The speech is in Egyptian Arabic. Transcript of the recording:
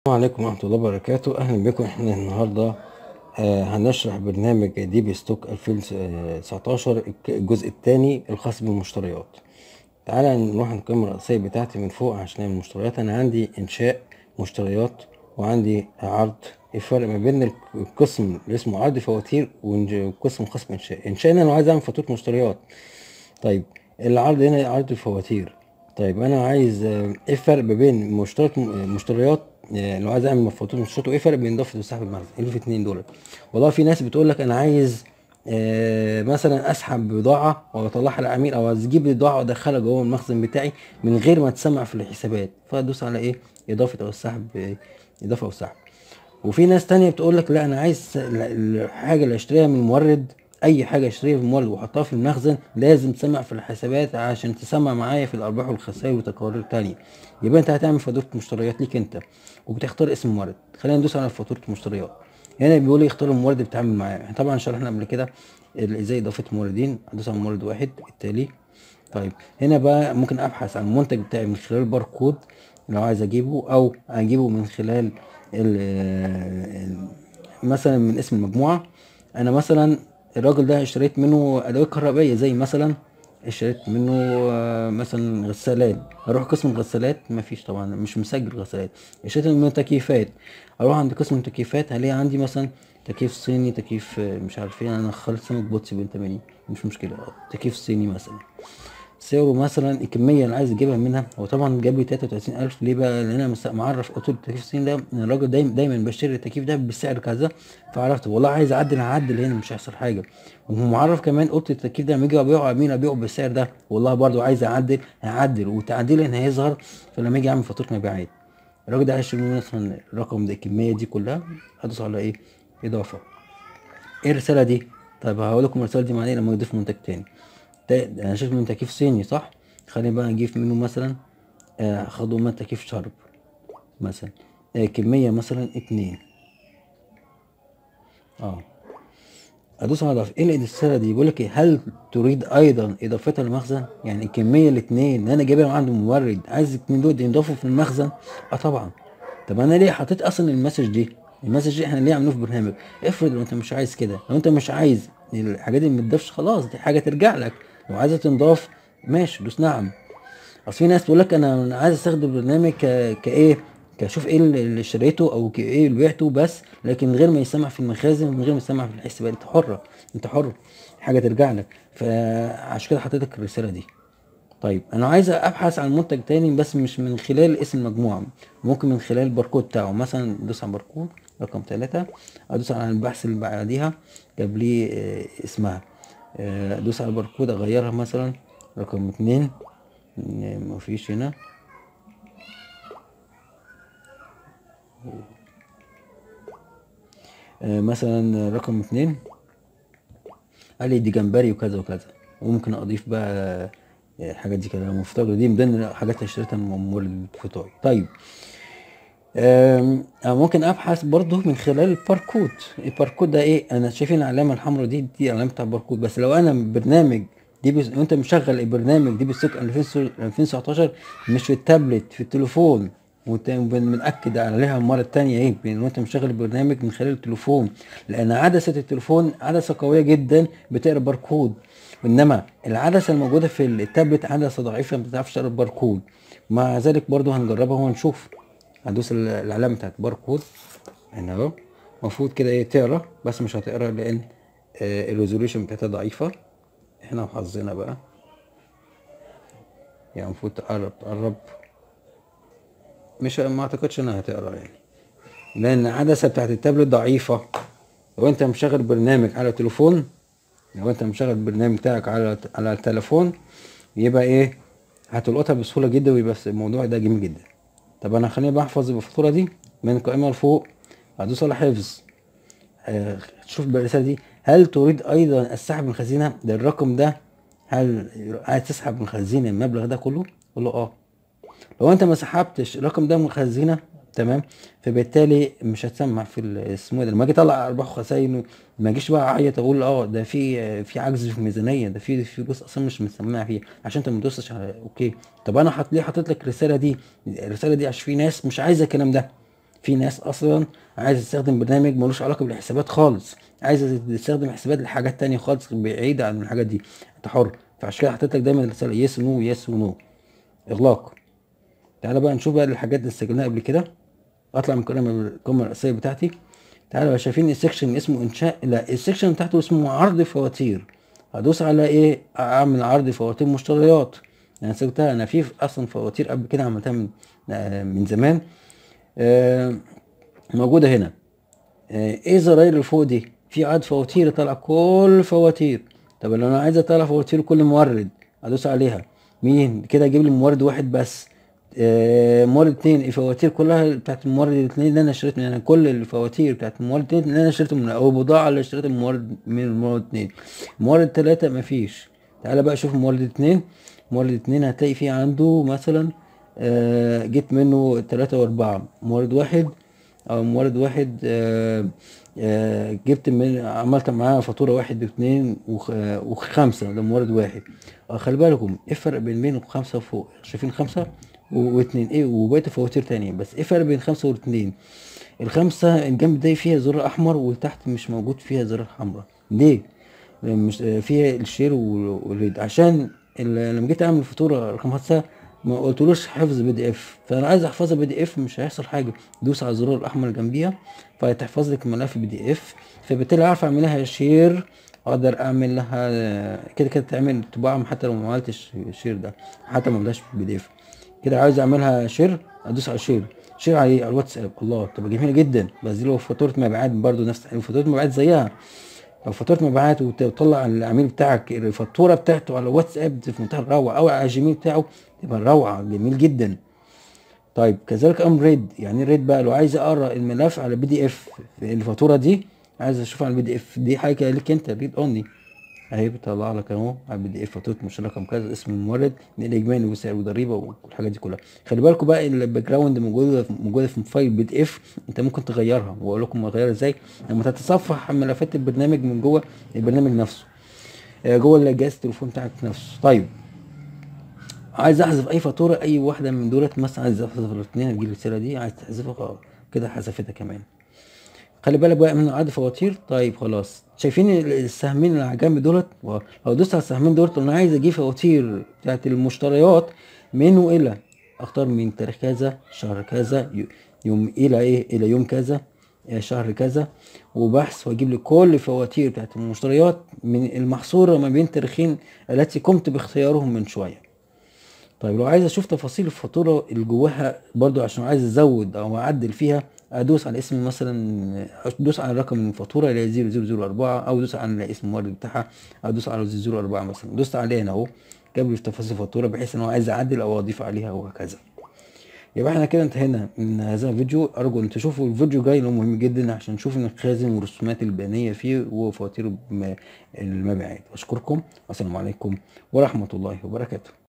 السلام عليكم ورحمة الله وبركاته أهلا بكم احنا النهاردة آه هنشرح برنامج دي بي ستوك 2019 الجزء الثاني الخاص بالمشتريات تعالى نروح القائمة الرئيسية بتاعتي من فوق عشان المشتريات أنا عندي إنشاء مشتريات وعندي عرض الفرق ما بين القسم اللي اسمه عرض فواتير والقسم خاص بإنشاء إنشاء أنا لو عايز أعمل فاتورة مشتريات طيب العرض هنا عرض الفواتير طيب أنا عايز آه، إيه الفرق ما بين مشتريات مشتريات آه، لو عايز اعمل فاتوره مشتريات وايه الفرق بين اضافه وسحب المخزن ايه الاثنين دول والله في ناس بتقول لك انا عايز آه، مثلا اسحب بضاعه واطلعها للعميل او عايز اجيب بضاعه وادخلها جوه المخزن بتاعي من غير ما تسمع في الحسابات فادوس على ايه اضافه او السحب آه، اضافه او سحب وفي ناس تانية بتقول لك لا انا عايز الحاجه اللي اشتريها من المورد اي حاجه اشتريها من المورد واحطها في المخزن لازم تسمع في الحسابات عشان تسمع معايا في الارباح والخسائر وتقارير تانية يبقى انت هتعمل فاتوره مشتريات ليك انت وبتختار اسم المورد خلينا ندوس على فاتوره المشتريات هنا بيقول لي اختار المورد اللي بتتعامل معاه احنا طبعا شرحنا قبل كده ازاي اضافه موردين ادوس على مورد واحد التالي طيب هنا بقى ممكن ابحث عن المنتج بتاعي من خلال باركود لو عايز اجيبه او اجيبه من خلال ال ال مثلا من اسم المجموعه انا مثلا الراجل ده اشتريت منه ادوات كهربائيه زي مثلا اشتريت منه آه، مثلا غسالات اروح قسم الغسالات مفيش طبعا مش مسجل غسالات اشتريت منه تكييفات اروح عند قسم التكييفات هلاقي عندي مثلا تكييف صيني تكييف آه، مش عارف ايه انا خالص سمك بوتسي بنت ماني مش مشكله تكييف صيني مثلا سعره مثلا الكميه اللي عايز اجيبها منها هو طبعا جاب لي 33000 ليه بقى لان انا مس- معرف قلت له التكييف الصيني ده إن الراجل دايما دايما بشتري التكييف ده بالسعر كذا فعرفت والله عايز اعدل هعدل هنا مش هيحصل حاجه ومعرف كمان قلت التكييف ده لما اجي ابيعه مين ابيعه بالسعر ده والله برضو عايز اعدل هعدل وتعديل هنا هيظهر فلما اجي اعمل فاتوره مبيعات الراجل ده هيشتري مني مثلا الرقم ده الكميه دي كلها هدوس على ايه اضافه ايه الرساله دي طيب هقول لكم الرساله دي معناها لما يضيف منتج تاني ده انا شايف من تكييف صيني صح خليني بقى اجيب منه مثلا آه، اخده من تكييف شرب مثلا آه، كميه مثلا اتنين اه ادوس على اضافه ايه الرساله دي بيقول لك إيه؟ هل تريد ايضا اضافتها للمخزن يعني الكميه الاثنين اللي انا جايبها من عند المورد عايز الاثنين دول ينضافوا في المخزن اه طبعا طب انا ليه حطيت اصلا المسج دي المسج دي احنا ليه عاملينه في برنامج افرض لو انت مش عايز كده لو انت مش عايز الحاجات دي ما تضافش خلاص دي حاجه ترجع لك لو عايزه تنضاف ماشي دوس نعم اصل في ناس تقول لك انا أنا عايز استخدم البرنامج ك... كايه كاشوف ايه اللي اشتريته او ايه اللي بعته بس لكن من غير ما يسمع في المخازن من غير ما يسمع في الحسابات انت حره انت حر حاجه ترجع لك فعشان كده حطيت لك الرساله دي طيب انا عايز ابحث عن منتج تاني بس مش من خلال اسم المجموعه ممكن من خلال الباركود بتاعه مثلا ادوس على الباركود رقم ثلاثة ادوس على البحث اللي بعديها جاب لي آه، اسمها آه، ادوس على الباركود اغيرها مثلا رقم اتنين آه، مفيش هنا آه، مثلا رقم اتنين قال لي دي جمبري وكذا وكذا وممكن اضيف بقى آه، الحاجات دي كده مفترض دي من ضمن الحاجات اللي اشتريتها من المورد بتوعي طيب آم، أنا ممكن ابحث برضو من خلال الباركود الباركود ده ايه انا شايفين العلامه الحمراء دي دي علامه بتاع الباركود بس لو انا برنامج دي بس وانت مشغل البرنامج دي بالسوق 2019 مش في التابلت في التليفون وانت بنأكد عليها المره التانية ايه بان انت مشغل البرنامج من خلال التليفون لان عدسه التليفون عدسه قويه جدا بتقرا باركود انما العدسه الموجوده في التابلت عدسه ضعيفه ما بتعرفش تقرا الباركود مع ذلك برضو هنجربها وهنشوف هدوس ال- العلامه بتاعت باركود هنا اهو المفروض كده ايه تقرا بس مش هتقرا لان آه الريزوليوشن بتاعتها ضعيفه احنا وحظنا بقى يعني المفروض تقرب تقرب مش ما اعتقدش انها هتقرا يعني لان العدسه بتاعت التابلت ضعيفه لو انت مشغل برنامج على تليفون لو انت مشغل البرنامج بتاعك على على التليفون يبقى ايه هتلقطها بسهوله جدا ويبقى الموضوع ده جميل جدا طب انا خليني بحفظ الفاتوره دي من القائمه لفوق هدوس على حفظ آه، شوف بقى الرساله دي هل تريد ايضا السحب من الخزينه ده الرقم ده هل عايز تسحب من الخزينه المبلغ ده كله قول له اه لو انت ما سحبتش الرقم ده من الخزينه تمام فبالتالي مش هتسمع في ال- اسمه إيه ده لما اجي اطلع ارباح وخسائر ما اجيش بقى اعيط اقول اه ده في في عجز في الميزانيه ده في في فلوس اصلا مش مسمعه فيها عشان انت ما تدوسش على اوكي طب انا حط ليه حاطط لك الرساله دي الرساله دي عشان في ناس مش عايزه الكلام ده في ناس اصلا عايزه تستخدم برنامج ملوش علاقه بالحسابات خالص عايزه تستخدم حسابات لحاجات تانية خالص بعيده عن الحاجات دي انت حر فعشان كده حطيت لك دايما رساله يس نو يس ونو اغلاق تعالى بقى نشوف بقى الحاجات اللي سجلناها قبل كده اطلع من القائمه القائمه الرئيسيه بتاعتي تعالى بقى شايفين السكشن اسمه انشاء لا السكشن بتاعته اسمه عرض فواتير هدوس على ايه اعمل عرض فواتير مشتريات انا سبتها انا في اصلا فواتير قبل كده عملتها من آه، من زمان آه، موجوده هنا آه، ايه الزراير اللي فوق دي في عدد فواتير طالع كل فواتير طب لو انا عايز اطلع فواتير كل مورد ادوس عليها مين كده اجيب لي مورد واحد بس آه، مورد اتنين الفواتير كلها بتاعت المورد الاتنين اللي انا اشتريت منها كل الفواتير بتاعت المورد اتنين اللي انا اشتريته منها او البضاعة اللي اشتريتها من المورد من المورد اتنين مورد تلاتة مفيش تعالى بقى شوف مورد اتنين مورد اتنين هتلاقي فيه عنده مثلا آه، جبت منه تلاتة واربعة مورد واحد او مورد واحد آه، آه، جبت من عملت معاه فاتورة واحد واثنين وخ- آه، وخمسة ده مورد واحد آه، خلي بالكم ايه الفرق بين بين خمسة وفوق شايفين خمسة و- واثنين ايه وبقيت فواتير تانية بس ايه الفرق بين خمسة واثنين الخمسة الجنب ده فيها زرار احمر وتحت مش موجود فيها زرار حمراء ليه مش آه، فيها الشير وال- والريد عشان ال- لما جيت اعمل فاتوره رقم خمسة ما قلتلوش حفظ بي دي اف فانا عايز احفظها بي دي اف مش هيحصل حاجه دوس على الزرار الاحمر اللي جنبيها فهتحفظ لك الملف بي دي اف فبالتالي عارف اعمل لها شير اقدر اعمل لها آه، كده كده تعمل طباعه حتى لو ما عملتش الشير ده حتى ما عملتش بي دي اف كده عاوز اعملها شير ادوس على شير شير على ايه على الواتساب الله تبقى جميله جدا بس دي لو فاتوره مبيعات برضو نفس فاتوره مبيعات زيها لو فاتوره مبيعات وتطلع العميل بتاعك الفاتوره بتاعته على واتساب دي في منتهى الروعه او على الجيميل بتاعه تبقى روعه جميل جدا طيب كذلك امر ريد يعني إيه ريد بقى لو عايز اقرا الملف على بي دي اف الفاتوره دي عايز اشوفها على البي دي اف دي حاجه ليك انت ريد اونلي اهي بيطلع لك اهو على البي دي اف فاتوره مشترى رقم كذا اسم المورد من الاجمالي وسعر وضريبه والحاجات دي كلها خلي بالكم بقى الباك جراوند موجوده موجوده في فايل بي دي اف انت ممكن تغيرها واقول لكم اغيرها ازاي لما تتصفح ملفات البرنامج من جوه البرنامج نفسه آه، جوه جهاز التليفون بتاعك نفسه طيب عايز احذف اي فاتوره اي واحده من دولت مثلا عايز احذف الاثنين تجي الرساله دي عايز تحذفها اه كده حذفتها كمان خلي بالك بقى من عدد فواتير طيب خلاص شايفين ال- السهمين اللي على الجنب دولت و- لو دوست على السهمين دولت انا عايز اجيب فواتير بتاعت المشتريات من والى اختار من تاريخ كذا شهر كذا ي- يوم الى ايه الى يوم كذا آه، شهر كذا وبحث واجيب لي كل الفواتير بتاعت المشتريات من المحصوره ما بين تاريخين التي قمت باختيارهم من شويه طيب لو عايز اشوف تفاصيل الفاتوره اللي جواها برضو عشان عايز ازود او اعدل فيها ادوس على اسم مثلا ادوس على رقم الفاتوره اللي هي 0004 او ادوس على اسم المورد بتاعها او ادوس على 004 مثلا دوست عليه هنا اهو جاب لي تفاصيل الفاتوره بحيث ان هو عايز اعدل او اضيف عليها وهكذا يبقى احنا كده انتهينا من هذا الفيديو ارجو ان تشوفوا الفيديو جاي لانه مهم جدا عشان نشوف المخازن والرسومات البيانيه فيه وفواتير الم- المبيعات اشكركم والسلام عليكم ورحمه الله وبركاته